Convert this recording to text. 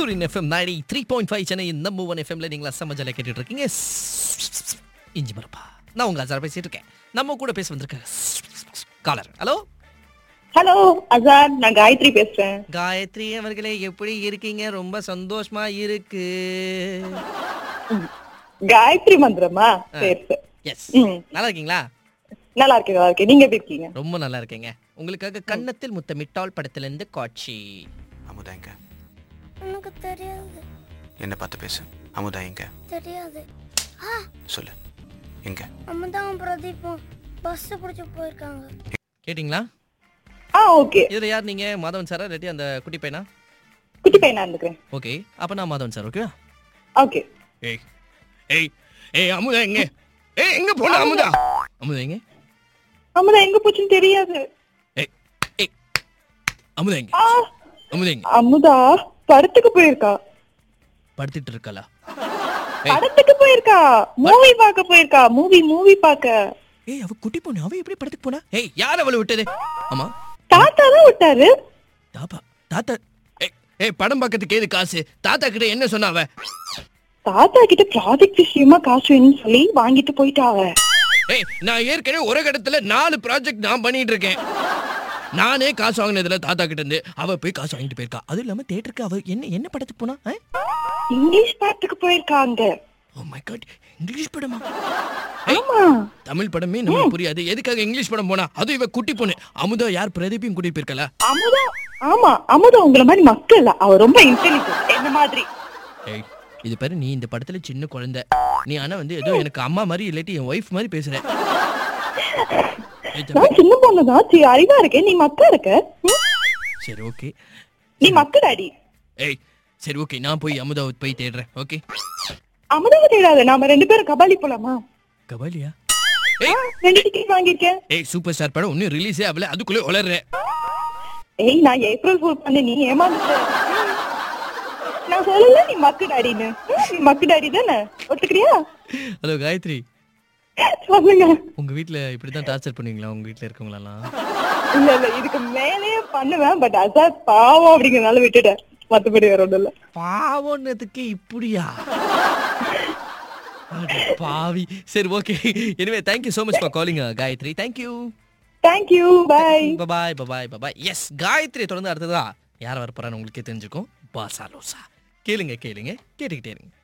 சூரியன் F M ninety three point five Chennai number one எஃப்எம்ல நீங்களா சமஜால கேட்டுட்டு இருக்கீங்க இஞ்சி மரப்பா நான் உங்க அசார பேசிட்டு இருக்கேன் நம்ம கூட பேச வந்திருக்க காலர் ஹலோ ஹலோ அசார் நான் காயத்ரி பேசுறேன் காயத்ரி அவர்களே எப்படி இருக்கீங்க ரொம்ப சந்தோஷமா இருக்கு காயத்ரி மந்திரமா சரி சரி எஸ் ம். நல்லா இருக்கீங்களா நல்லா இருக்கேன் நல்லா இருக்கேன் நீங்க எப்படி இருக்கீங்க ரொம்ப நல்லா இருக்கீங்க உங்களுக்காக கன்னத்தில் முத்தமிட்டால் படத்திலிருந்து காட்சி அமுதா எங்க எனக்கு தெரியாது என்ன பார்த்து பேசு அமுதா எங்க தெரியாது சொல்லு எங்க அம்மதான் பிரதீப்பும் பஸ் பிடிச்சி போயிருக்காங்க கேட்டிங்களா ஆ ஓகே இதுல யார் நீங்க மாதவன் சாரா இல்லாட்டி அந்த குட்டி பையனா குட்டி பையனா இருந்துக்கிறேன் ஓகே அப்ப நான் மாதவன் சார் ஓகே ஓகே ஏய் ஏய் ஏய் அமுதா எங்க ஏய் எங்க போன அமுதா அமுதா எங்க அம்மதா எங்க போச்சுன்னு தெரியாது ஏய் ஏய் அமுதா எங்க ஆ அமுதா எங்க அமுதா படத்துக்கு போயிருக்கா படுத்துட்டு இருக்கலா ஏய் படத்துக்கு போயிருக்கா மூவி பார்க்க போயிருக்கா மூவி மூவி பார்க்க ஏய் அவ குட்டி பொண்ணு அவ எப்படி படத்துக்கு போனா ஏய் யார் அவளை விட்டது ஆமா தாத்தா தான் விட்டாரு தாப்பா தாத்தா ஏய் ஏய் படம் பார்க்கறதுக்கு ஏது காசு தாத்தா கிட்ட என்ன சொன்னா அவ தாத்தா கிட்ட ப்ராஜெக்ட் விஷயமா காசு வேணும்னு சொல்லி வாங்கிட்டு போயிட்டா அவ ஏய் நான் ஏற்கனவே ஒரு இடத்துல நாலு ப்ராஜெக்ட் நான் பண்ணிட்டு இருக்கேன் நானே காசு வாங்கினதுல தாத்தா கிட்ட இருந்து அவ போய் காசு வாங்கிட்டு போயிருக்கா அதுவும் இல்லாம தியேட்டருக்கு அவ என்ன என்ன படத்துக்கு போனா இங்கிலீஷ் படத்துக்கு போயிருக்காங்க ஓ மை காட் இங்கிலீஷ் படமா ஆமா தமிழ் படமே நமக்கு புரியாது எதுக்காக இங்கிலீஷ் படம் போனா அதுவும் இவ குட்டி பொண்ணு அமுதா யார் பிரதீப்பையும் கூட்டிட்டு போயிருக்கல அமுதா ஆமா அமுதா உங்களை மாதிரி மக்கள் இல்ல அவ ரொம்ப இன்டெலிஜென்ட் என்ன மாதிரி ஏய் இது பாரு நீ இந்த படத்துல சின்ன குழந்தை நீ ஆனா வந்து ஏதோ எனக்கு அம்மா மாதிரி இல்லாட்டி என் ஒய்ஃப் மாதிரி பேசுற ஏய் தம்பி, நான் சின்ன பொண்ணுதான் சரி அறிவா இருக்கேன் நீ மக்கா இருக்க ம்? சரி ஓகே நீ மக்கு டாடி ஏய் சரி ஓகே நான் போய் அமுதாவை போய் தேடுறேன் ஓகே அமுதாவை தேடாத நாம ரெண்டு பேரும் கபாலி போலாமா கபாலியா ஆ, ஏய் ரெண்டு டிக்கெட் வாங்கியிருக்கேன் ஏய் சூப்பர் ஸ்டார் படம் இன்னும் ரிலீஸே ஆகல அதுக்குள்ளே உளர்ற ஏய் நான் ஏப்ரல் ஃபுல் பண்ண நீ ஏமாந்துட்ட ம். நான் சொல்லல நீ மக்கு டாடின்னு ம், நீ மக்கு டாடி தானே ஒத்துக்கிறியா ஹலோ காயத்ரி சொல்லுங்க உங்க வீட்ல இப்படிதான் டார்ச்சர் பண்ணுவீங்களா உங்க வீட்ல இருக்கவங்களெல்லாம் இல்ல இல்ல இதுக்கு மேலேயே பண்ணுவேன் பட் அசாத் பாவம் அப்படிங்கறதுனால விட்டுட்டேன் மத்தபடி வேற ஒண்ணும் இல்ல பாவம்னதுக்கு இப்படியா அட பாவி சரி okay anyway thank you so much for calling Gayathri thank you thank you bye bye bye bye yes Gayathri தொடர்ந்து அடுத்ததா யார் வர போறான்னு உங்களுக்கே தெரிஞ்சுக்கும் பாசா லோசா கேளுங்க கேளுங்க கேட்டுக்கிட்டே இருங்க